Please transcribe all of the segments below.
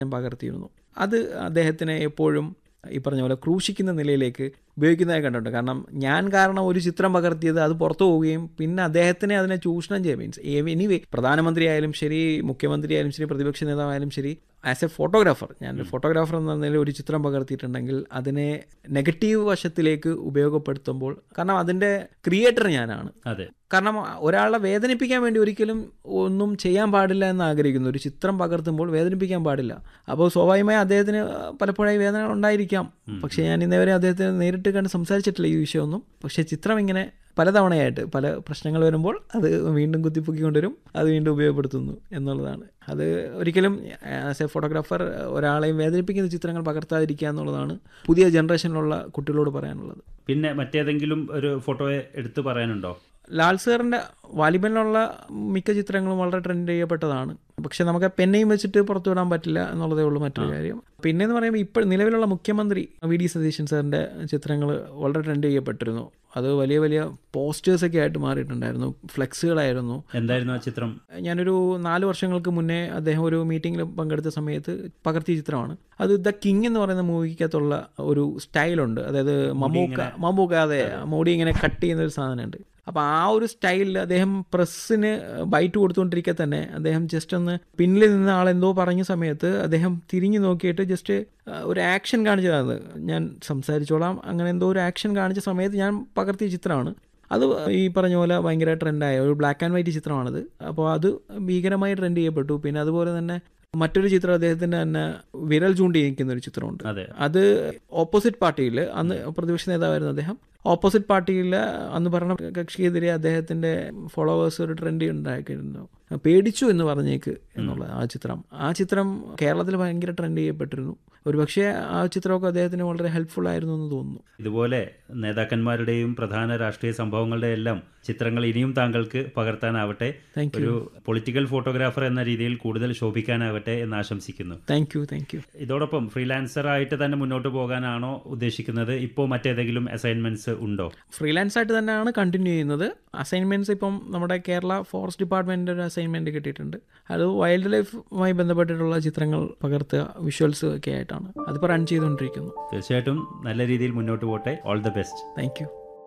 ഞാൻ പകർത്തിയിരുന്നു അത് അദ്ദേഹത്തിനെ എപ്പോഴും ഈ പറഞ്ഞ പോലെ ക്രൂശിക്കുന്ന നിലയിലേക്ക് ഉപയോഗിക്കുന്നതായി കണ്ടിട്ടുണ്ട് കാരണം ഞാൻ കാരണം ഒരു ചിത്രം പകർത്തിയത് അത് പുറത്തു പോവുകയും പിന്നെ അദ്ദേഹത്തിനെ അതിനെ ചൂഷണം ചെയ്യുക മീൻസ് എനിവേ പ്രധാനമന്ത്രി ആയാലും ശരി മുഖ്യമന്ത്രി ആയാലും ശരി പ്രതിപക്ഷ നേതാവായാലും ശരി ആസ് എ ഫോട്ടോഗ്രാഫർ ഞാൻ ഫോട്ടോഗ്രാഫർ എന്ന നിലയിൽ ഒരു ചിത്രം പകർത്തിയിട്ടുണ്ടെങ്കിൽ അതിനെ നെഗറ്റീവ് വശത്തിലേക്ക് ഉപയോഗപ്പെടുത്തുമ്പോൾ കാരണം അതിൻ്റെ ക്രിയേറ്റർ ഞാനാണ് അതെ കാരണം ഒരാളെ വേദനിപ്പിക്കാൻ വേണ്ടി ഒരിക്കലും ഒന്നും ചെയ്യാൻ പാടില്ല എന്ന് ആഗ്രഹിക്കുന്നു ഒരു ചിത്രം പകർത്തുമ്പോൾ വേദനിപ്പിക്കാൻ പാടില്ല അപ്പോൾ സ്വാഭാവികമായി അദ്ദേഹത്തിന് പലപ്പോഴായി വേദന ഉണ്ടായിരിക്കാം പക്ഷേ ഞാൻ ഇന്നേവരെ അദ്ദേഹത്തെ നേരിട്ട് കണ്ട് സംസാരിച്ചിട്ടില്ല ഈ വിഷയമൊന്നും പക്ഷേ ചിത്രം ഇങ്ങനെ പലതവണയായിട്ട് പല പ്രശ്നങ്ങൾ വരുമ്പോൾ അത് വീണ്ടും കുത്തിപ്പൊക്കിക്കൊണ്ടുവരും അത് വീണ്ടും ഉപയോഗപ്പെടുത്തുന്നു എന്നുള്ളതാണ് അത് ഒരിക്കലും ആസ് എ ഫോട്ടോഗ്രാഫർ ഒരാളെയും വേദനിപ്പിക്കുന്ന ചിത്രങ്ങൾ പകർത്താതിരിക്കുക എന്നുള്ളതാണ് പുതിയ ജനറേഷനിലുള്ള കുട്ടികളോട് പറയാനുള്ളത് പിന്നെ മറ്റേതെങ്കിലും ഒരു ഫോട്ടോയെ എടുത്തു പറയാനുണ്ടോ ലാൽ സാറിൻ്റെ വാലിബനിലുള്ള മിക്ക ചിത്രങ്ങളും വളരെ ട്രെൻഡ് ചെയ്യപ്പെട്ടതാണ് പക്ഷെ നമുക്ക് പെന്നെയും വെച്ചിട്ട് പുറത്തുവിടാൻ പറ്റില്ല എന്നുള്ളതേ ഉള്ളൂ മറ്റൊരു കാര്യം പിന്നെ എന്ന് പറയുമ്പോൾ ഇപ്പോൾ നിലവിലുള്ള മുഖ്യമന്ത്രി വി ഡി സതീശൻ സാറിൻ്റെ ചിത്രങ്ങൾ വളരെ ട്രെൻഡ് ചെയ്യപ്പെട്ടിരുന്നു അത് വലിയ വലിയ പോസ്റ്റേഴ്സൊക്കെ ആയിട്ട് മാറിയിട്ടുണ്ടായിരുന്നു ഫ്ലെക്സുകളായിരുന്നു എന്തായിരുന്നു ആ ചിത്രം ഞാനൊരു നാല് വർഷങ്ങൾക്ക് മുന്നേ അദ്ദേഹം ഒരു മീറ്റിങ്ങിൽ പങ്കെടുത്ത സമയത്ത് പകർത്തിയ ചിത്രമാണ് അത് ദ കിങ് എന്ന് പറയുന്ന മൂവിക്കകത്തുള്ള ഒരു സ്റ്റൈലുണ്ട് അതായത് മമ്മൂക്ക മമ്മൂക്ക അതെ മോഡി ഇങ്ങനെ കട്ട് ചെയ്യുന്ന ഒരു സാധനമുണ്ട് അപ്പോൾ ആ ഒരു സ്റ്റൈലിൽ അദ്ദേഹം പ്രസ്സിന് ബൈറ്റ് കൊടുത്തുകൊണ്ടിരിക്കെ തന്നെ അദ്ദേഹം ജസ്റ്റ് ഒന്ന് പിന്നിൽ നിന്ന് ആളെന്തോ പറഞ്ഞ സമയത്ത് അദ്ദേഹം തിരിഞ്ഞു നോക്കിയിട്ട് ജസ്റ്റ് ഒരു ആക്ഷൻ കാണിച്ചതാണ് ഞാൻ സംസാരിച്ചോളാം അങ്ങനെ എന്തോ ഒരു ആക്ഷൻ കാണിച്ച സമയത്ത് ഞാൻ പകർത്തിയ ചിത്രമാണ് അത് ഈ പറഞ്ഞ പോലെ ഭയങ്കര ട്രെൻഡായ ഒരു ബ്ലാക്ക് ആൻഡ് വൈറ്റ് ചിത്രമാണത് അപ്പോൾ അത് ഭീകരമായി ട്രെൻഡ് ചെയ്യപ്പെട്ടു പിന്നെ അതുപോലെ തന്നെ മറ്റൊരു ചിത്രം അദ്ദേഹത്തിൻ്റെ തന്നെ വിരൽ ചൂണ്ടി നിൽക്കുന്ന ഒരു ചിത്രമുണ്ട് അതെ അത് ഓപ്പോസിറ്റ് പാർട്ടിയിൽ അന്ന് പ്രതിപക്ഷ നേതാവായിരുന്നു അദ്ദേഹം ഓപ്പോസിറ്റ് പാർട്ടിയിൽ അന്ന് ഭരണ കക്ഷിക്കെതിരെ അദ്ദേഹത്തിൻ്റെ ഫോളോവേഴ്സ് ഒരു ട്രെൻഡ് ഉണ്ടാക്കിയിരുന്നു പേടിച്ചു എന്ന് പറഞ്ഞേക്ക് എന്നുള്ള ആ ചിത്രം ആ ചിത്രം കേരളത്തിൽ ഭയങ്കര ട്രെൻഡ് ചെയ്യപ്പെട്ടിരുന്നു ഒരുപക്ഷെ ആ ചിത്രമൊക്കെ അദ്ദേഹത്തിന് വളരെ ഹെൽപ്ഫുൾ ആയിരുന്നു എന്ന് തോന്നുന്നു ഇതുപോലെ നേതാക്കന്മാരുടെയും പ്രധാന രാഷ്ട്രീയ സംഭവങ്ങളുടെ എല്ലാം ചിത്രങ്ങൾ ഇനിയും താങ്കൾക്ക് പകർത്താനാവട്ടെ താങ്ക് ഒരു പൊളിറ്റിക്കൽ ഫോട്ടോഗ്രാഫർ എന്ന രീതിയിൽ കൂടുതൽ ശോഭിക്കാനാവട്ടെ എന്ന് ആശംസിക്കുന്നു താങ്ക് യു താങ്ക് യു ഇതോടൊപ്പം ഫ്രീലാൻസർ ആയിട്ട് തന്നെ മുന്നോട്ട് പോകാനാണോ ഉദ്ദേശിക്കുന്നത് ഇപ്പോൾ മറ്റേതെങ്കിലും അസൈൻമെന്റ്സ് ഉണ്ടോ ഫ്രീലാൻസ് ആയിട്ട് തന്നെയാണ് കണ്ടിന്യൂ ചെയ്യുന്നത് അസൈൻമെൻറ്റ്സ് ഇപ്പം നമ്മുടെ കേരള ഫോറസ്റ്റ് ഡിപ്പാർട്ട്മെൻറ്റിൻ്റെ ഒരു അസൈൻമെൻറ്റ് കിട്ടിയിട്ടുണ്ട് അത് വൈൽഡ് ലൈഫുമായി ബന്ധപ്പെട്ടിട്ടുള്ള ചിത്രങ്ങൾ പകർത്തുക വിഷ്വൽസ് ഒക്കെ ആയിട്ടാണ് അതിപ്പോൾ റൺ ചെയ്തുകൊണ്ടിരിക്കുന്നു തീർച്ചയായിട്ടും നല്ല രീതിയിൽ മുന്നോട്ട് പോട്ടെ all the best thank you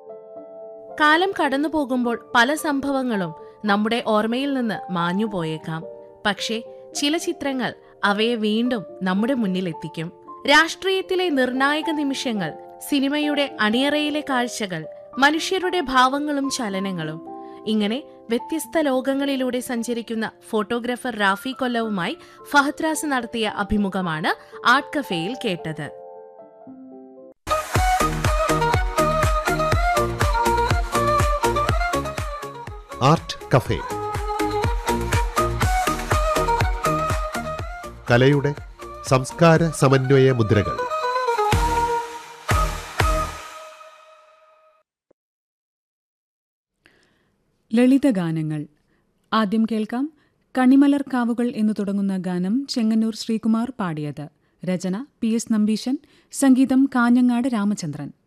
കാലം കടന്നു പോകുമ്പോൾ പല സംഭവങ്ങളും നമ്മുടെ ഓർമ്മയിൽ നിന്ന് മാഞ്ഞു പോയേക്കാം പക്ഷേ ചില ചിത്രങ്ങൾ അവയെ വീണ്ടും നമ്മുടെ മുന്നിലെത്തിക്കും രാഷ്ട്രീയത്തിലെ നിർണായക നിമിഷങ്ങൾ സിനിമയുടെ അണിയറയിലെ കാഴ്ചകൾ മനുഷ്യരുടെ ഭാവങ്ങളും ചലനങ്ങളും ഇങ്ങനെ വ്യത്യസ്ത ലോകങ്ങളിലൂടെ സഞ്ചരിക്കുന്ന ഫോട്ടോഗ്രാഫർ റാഫി കൊല്ലവുമായി ഫഹദ് റാസ് നടത്തിയ അഭിമുഖമാണ് ആർട്ട് കഫേയിൽ കേട്ടത് ആർട്ട് കഫേ കലയുടെ സംസ്കാര സമന്വയ മുദ്രകൾ ലളിതഗാനങ്ങൾ ആദ്യം കേൾക്കാം കണിമലർക്കാവുകൾ എന്നു തുടങ്ങുന്ന ഗാനം ചെങ്ങന്നൂർ ശ്രീകുമാർ പാടിയത് രചന പി എസ് നമ്പീശൻ സംഗീതം കാഞ്ഞങ്ങാട് രാമചന്ദ്രൻ